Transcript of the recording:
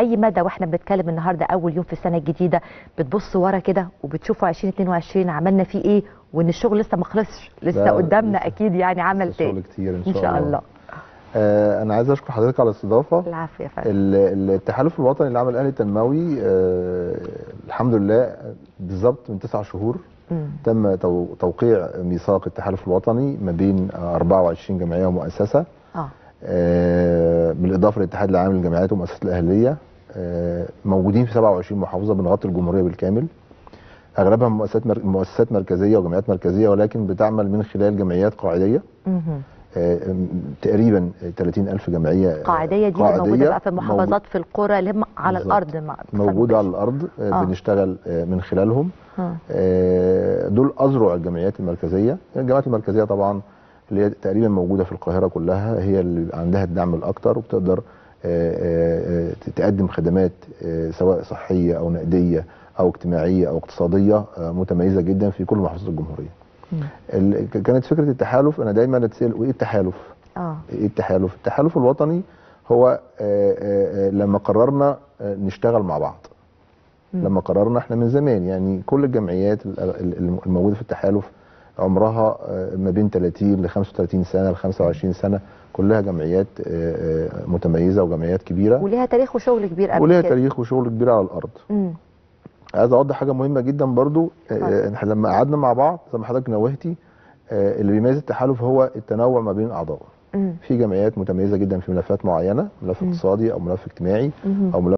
لاي مدى واحنا بنتكلم النهارده اول يوم في السنه الجديده بتبصوا ورا كده وبتشوفوا 2022 عملنا فيه ايه وان الشغل لسه ما خلصش لسه لا، قدامنا لسه- اكيد يعني عمل لسه شغل تاني كتير ان ان شاء, شاء الله آه انا عايز اشكر حضرتك على الاستضافه العفو يا فندم ال- ال- التحالف الوطني للعمل الاهلي التنموي آه الحمد لله بالظبط من تسع شهور مم. تم تو- توقيع ميثاق التحالف الوطني ما بين آه، 24 جمعيه ومؤسسه اه آه، بالاضافه للاتحاد العام للجمعيات والمؤسسات الاهليه آه، موجودين في 27 محافظه بنغطي الجمهوريه بالكامل اغلبها مؤسسات مر... مؤسسات مركزيه وجمعيات مركزيه ولكن بتعمل من خلال جمعيات قاعديه مهم. آه، م- تقريبا 30 الف جمعيه آه، قاعديه دي اللي موجوده بقى في المحافظات في القرى اللي هم على بالظبط. الارض مع موجوده على الارض آه، آه. بنشتغل آه، من خلالهم آه. آه، دول اذرع الجمعيات المركزيه الجمعيات المركزيه طبعا اللي هي تقريبا موجوده في القاهره كلها هي اللي بيبقى عندها الدعم الاكتر وبتقدر آه، آه، آه، تقدم خدمات آه، سواء صحيه او نقديه او اجتماعيه او اقتصاديه آه، متميزه جدا في كل محافظات الجمهوريه. مم. ال- ك- كانت فكره التحالف انا دايما اتسال وايه التحالف؟ اه ايه التحالف؟ التحالف الوطني هو آه، آه، آه، لما قررنا آه، نشتغل مع بعض. مم. لما قررنا احنا من زمان يعني كل الجمعيات ال- ال- الموجوده في التحالف عمرها آه، ما بين 30 ل 35 سنه ل 25 سنه كلها جمعيات آه، آه، متميزه وجمعيات كبيره وليها تاريخ وشغل كبير قبل ولها كده. تاريخ وشغل كبير على الارض. مم. عايز اوضح حاجه مهمه جدا برضو آه، اتفضل. احنا لما قعدنا مع بعض زي ما حضرتك نوهتي آه، اللي بيميز التحالف هو التنوع ما بين اعضائه. مم. في جمعيات متميزه جدا في ملفات معينه ملف مم. اقتصادي او ملف اجتماعي مهم. او ملف